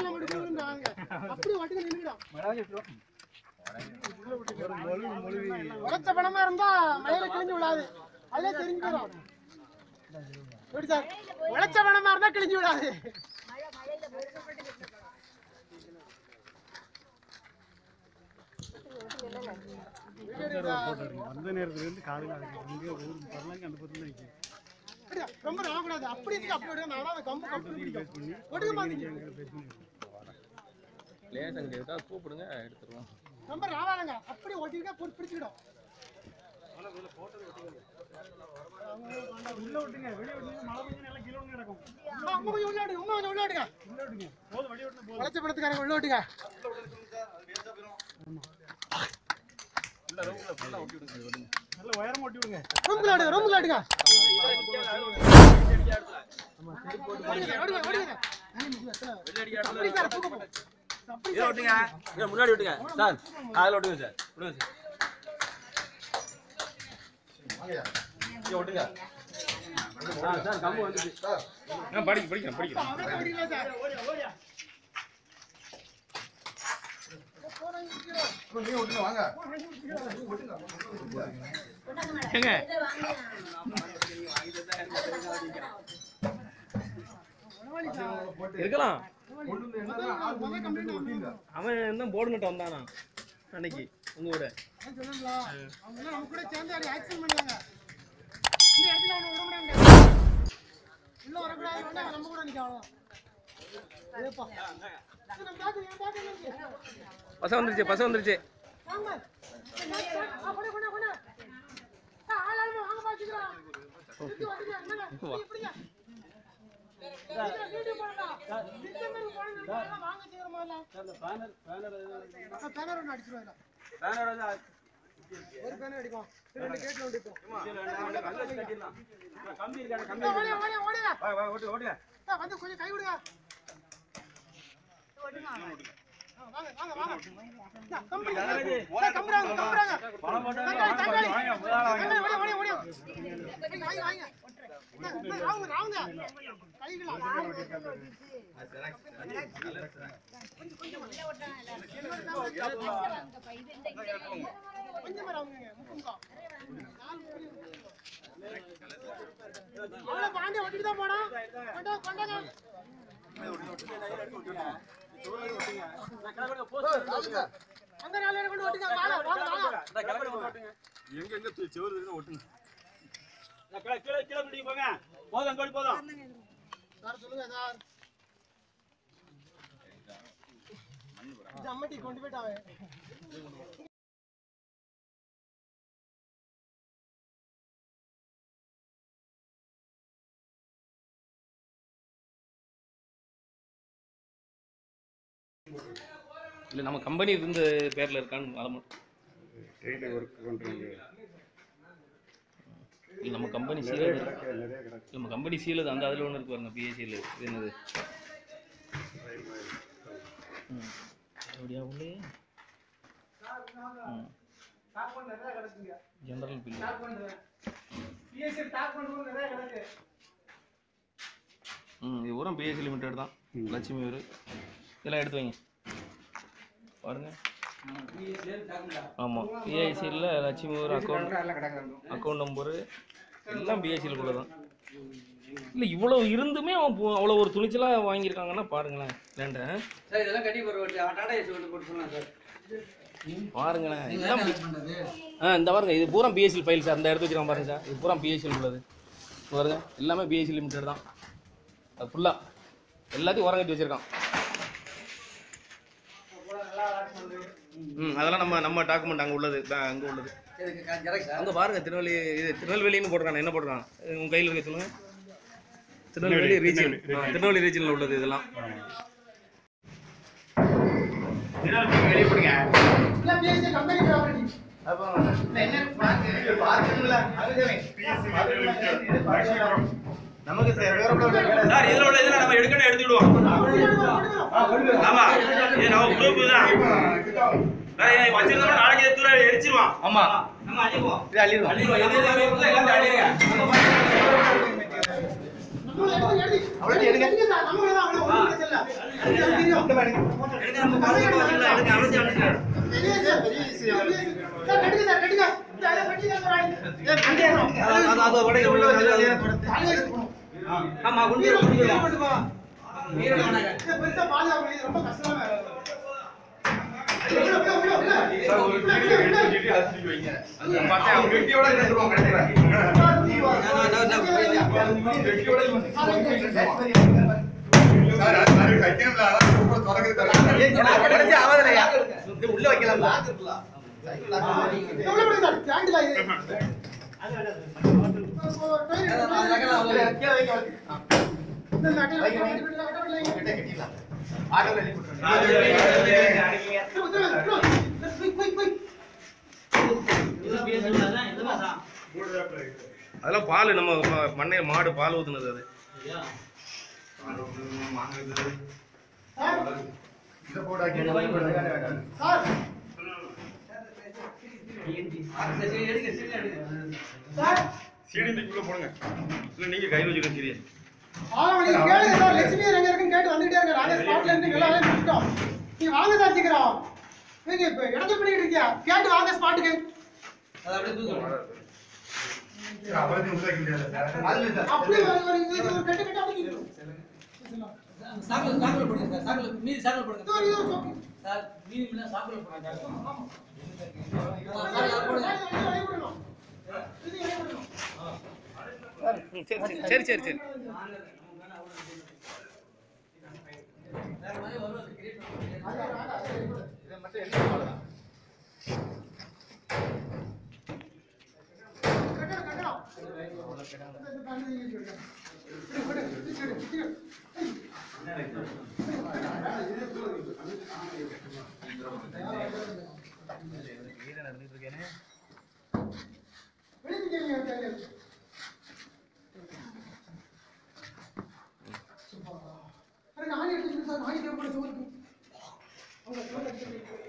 கம்பெல்லாம் மட்டும் விழுந்துடாங்க. அப்படியே வட்டில நின்னுக்கிடும். உடைச்ச பணமா இருந்தா மழையில கிழிஞ்சு விடாது அதே தெரிஞ்சு போயிடும் எப்படி சார் உழைச்ச பணமா இருந்தா கிழிஞ்சு விடாது வந்த நேரத்துல இருந்து காலையில் அதுக்கு இங்கே ஒரு பரலாங்க அந்த பக்கம் தான் அப்படியா? ரொம்ப ராகக்கூடாது அப்படி இருக்கு அப்படி விடுங்க நான் அந்த கம்பு கம்பு பிடிக்கும் ஒடுக்க மாட்டேங்குது லேஸ் அங்கே இருக்கா கூப்பிடுங்க எடுத்துருவோம் ரொம்ப ராவாதங்க அப்படி ஒட்டிருக்கா போட்டு பிடிச்சிக்கிடும் உள்ள விட்டுங்க வெளியே விட்டுங்க மழை பெஞ்சு நல்லா கீழே ஒன்று கிடக்கும் அம்மா அம்மா கொஞ்சம் உள்ள விடுங்க அம்மா கொஞ்சம் உள்ள விடுங்க உள்ள விட்டுங்க போதும் வெளியே விட்டு போதும் உழைச்ச பணத்துக்காரங்க உள்ள விட்டுங்க நல்ல உயரம் ஓட்டி விடுங்க ரூம்குள்ள விடுங்க ரூம்குள்ள விடுங்க ஓடுங்க, ஓடுங்க, ஓடுங்க. அப்படி சார், தூக்க போ. அப்படி இதை விட்டுங்க இதை முன்னாடி விட்டுங்க சார் அதில் விட்டுங்க சார் விடுங்க சார் இதை விட்டுங்க சார் சார் கம்பு வந்துச்சு நான் படிக்க படிக்கிறேன் படிக்கிறேன் அப்படியே ஓடிங்களா சார் நீங்க விட்டுங்க வாங்க ஏங்க இருக்கலாம் முதல் கம்ப்ளைண்ட் வந்து அவன் தான் போர்டுங்கிட்ட வந்தானா அன்னைக்கு உங்க கூட நான் சொன்னேன்ல, அவங்க எல்லாம் நம்ம கூட சேர்ந்து அப்படி action பண்ணாங்க. இந்த இடத்துல அவனை விட மாட்டாங்க. உள்ள வரக்கூடாது, உடனே நம்ம கூட நிக்க அவ்வளவுதான். ஏப்பா. இது நம்ம பாத்து, என் பாத்து என்ன இருக்கு? பச வந்துருச்சு பச வந்துருச்சு வாங்க. ஆ, கொண்டு, கொண்டு, கொண்டு. ஆ, ஆள் ஆளுமா, வாங்க பாத்துக்கலாம். சுத்தி வந்துட்டு, என்னங்க? இப்படி, இப்படிங்க. இதுல வீடியோ போடடா. இந்த மாதிரி போடுங்க, இதெல்லாம் வாங்க சீக்கிரம் முதல்ல. ஆ, பேனர் ஒண்ணு அடிச்சிருவாங்க. ஒரு பேனர் அடிக்கும் ரெண்டு கேட்ல ஒன்று இப்போ ஓடியா ஓடியா ஓடியா ஆ, வந்து கொஞ்சம் கை விடுங்க ஆ, வாங்க வாங்க வாங்க இந்தா, கம்பி இந்தா, கம்புறாங்க கம்புறாங்க தங்காளி, தங்காளி. தங்காளி, ஓடியா ஓடியா ஓடியா வாங்க வாங்க வாங்க இந்தா, இந்தா, ராவுங்க ராவுங்க கைகளா கொஞ்சம் ராவுங்க முக்குங்கா அவ்வளோ பாண்டி ஒட்டிட்டு தான் போனோம் கொண்டா கொண்டாங்க அங்க நாலு பேரை கொண்டு ஒட்டுங்க வாங்க வாங்க வாங்க எங்க எங்க செவரு இருக்கு ஒட்டுங்க சார் சொல்லுங்க சார் ஜம்மட்டி கொண்டு போயிட்டாவே இல்லை நம்ம கம்பெனி இருந்த பேர்ல இருக்கான்னு அலம ட்ரெயினில் ஒர்க் பண்ணுறவங்க இல்லை நம்ம கம்பெனி சீல் நிறைய கிடக்கு நம்ம கம்பெனி சீல் அந்த அதில் ஒன்று இருக்கு பாருங்க பிஎஸ்சியில் இது என்னது ம் அப்படியா உள்ளே ம் ஜென்ரல் பில்லு பிஎஸ்சி டாக் பண்ணுறது நிறைய கிடக்கு ம் இது பூரா பிஎஸ்சி லிமிடெட் தான் லட்சுமி ஒரு இதெல்லாம் எடுத்து வைங்க பாருங்க ஆமாம் பிஐசியில் லட்சுமி ஒரு அக்கௌண்ட் அக்கௌண்ட் நம்பரு எல்லாம் பிஎஸ்சியில் கூட தான் இல்லை இவ்வளோ இருந்துமே அவன் போ- அவ்வளோ ஒரு துணிச்சலாக வாங்கியிருக்காங்கன்னா பாருங்களேன் லேண்டை சார் இதெல்லாம் கட்டி போட்டு டாடா ஏசி ஒன்று போட்டு சொல்லலாம் சார் பாருங்களேன் எல்லாம் பி- ஆ இந்த பாருங்க இது பூரா பிஎஸ்சி ஃபைல் சார் இந்த எடுத்து வச்சிருக்கான் பாருங்க சார் இது பூரா பிஎஸ்சியில் உள்ளது இது பாருங்க எல்லாமே பிஎஸ்சி லிமிடெட் தான் அது ஃபுல்லாக எல்லாத்தையும் உரம் கட்டி வச்சிருக்கான் ம் அதெல்லாம் நம்ம நம்ம டாக்குமெண்ட் அங்கே உள்ளது அங்கே உள்ளது இதுக்கு ஜெராக்ஸ் சார் அங்கே பாருங்க திருநெல்வேலி இது திருநெல்வேலின்னு போட்டிருக்காங்க என்ன போட்டிருக்கான் உங்கள் கையில் இருக்க சொல்லுங்க திருநெல்வேலி ரீஜன் திருநெல்வேலி ரீஜனில் உள்ளது இதெல்லாம் இல்லை பிஎஸ்சி கம்பெனி ப்ராப்பர்ட்டி சார் இதுல உள்ள இதெல்லாம் நம்ம எடுக்கணும் எடுத்துக்கிடுவோம் ஆமா இது நம்ம குரூப் தான் வேற ஏன் வச்சிருந்தோம்னா நாளைக்கு இதை தூர எரிச்சிருவான் ஆமா நம்ம அழிவோம் இது அள்ளிடுவோம் அழிவோம் எது எது இருக்குதோ எல்லாத்தையும் அழியுங்க எடுத்து எடுங்க எடுங்க சார் நம்ம தான் அவ்வளவு ஒண்ணும் பிரச்சனை இல்ல எடுங்க நம்ம பசங்க வச்சுக்கலாம் எடுங்க அவசியம் அவசியம் பெரிய சார் பெரிய விஷயம் சார் கட்டுங்க சார் கட்டுங்க சார் கட்டுங்க சார் ஏன் வண்டி ஏறணும் அது அது உடைய உள்ள ஆமா குண்டு குண்டு நீரோட வேணாங்க பெருசா பாதுகாப்பு வேண்டியது ரொம்ப கஷ்டமான வேலை. உள்ள, உள்ள, உள்ள, உள்ள. சார் ஒரு உள்ள, வீடியோ உள்ள, உள்ள. எடுத்து சொல்லி அதை தூக்கி வைங்க அது பார்த்தா அவங்க வெட்டியோட எடுத்துருவாங்க கிடைக்கிறாங்க வெட்டியோட சார் அது மாதிரி வைக்கணும்ல அதான் ரொம்ப தொடங்குது ஆவதில்லையா உள்ள வைக்கலாம் உள்ள விடுங்க சார் கேண்டிலா இது ஒரு toilet இருக்கு. இந்த நகல வைக்க வேண்டிய கட்ட விடலைங்க. போய், போய், போய். அதெல்லாம் பால் நம்ம ம- பண்ணைய மாடு பால் ஊத்துனது அது சார், இதை போடாக்கி சார், எடுங்க சரி எடுங்க சார், சீடி தூக்கிக்குள்ள போடுங்க இல்லை நீங்கள் கையில் வச்சுக்கணும் சரி ஆவணி, கேளுங்க சார், லட்சுமி எங்க இருக்குன்னு கேட்டு வந்துட்டே இருங்க. நாங்க spotல இருந்து எல்லா வேலையும் முடிச்சிட்டோம். நீங்க வாங்க சார் சீக்கிரம். நீங்க இப்ப இடத்துல பண்ணிட்டு இருக்கியா? கேட்டு வாங்க ஸ்பாட்டுக்கு. அது அப்படியே தூக்கு அவரது உள்ள முடியாது சார் அப்படியே ஒரு- ஒரு இது ஒரு கட்டு கட்டு அப்படியே நிக்கும். சாக்குல சாக்குல போடுங்க சார் சாக்குல மீதி சாக்குல இது போடுங்க ஒரு- இது ஒரு சோப்பு. சார் மீதி இல்ல சாக்குல போடுங்க ஆமா. சார் அது போடுங்க இது வெளிய விடணும். இது வெளிய விடணும். சரி சரி சரி சரி சரி வேற மாதிரி வரும் அது கிரியேட் பண்ணுங்க அது வேண்டாம், அது வெளிய விடு. இதை மட்டும் எடுத்து போடலாம் கட்டணும், கட்டணும். இந்த- இந்த பண்ணு இங்க இருக்கு. விடு, விடு, விடு, விடு, விடு. வெளிய நிக்கிறீங்க, வெளிய. சும்மா. அरे, நானே எடுத்துக்கிறேன் சார், நானே தேவைப்படுது சோறுக்கு. அவங்க சோறு எடுத்துக்கிறேன்.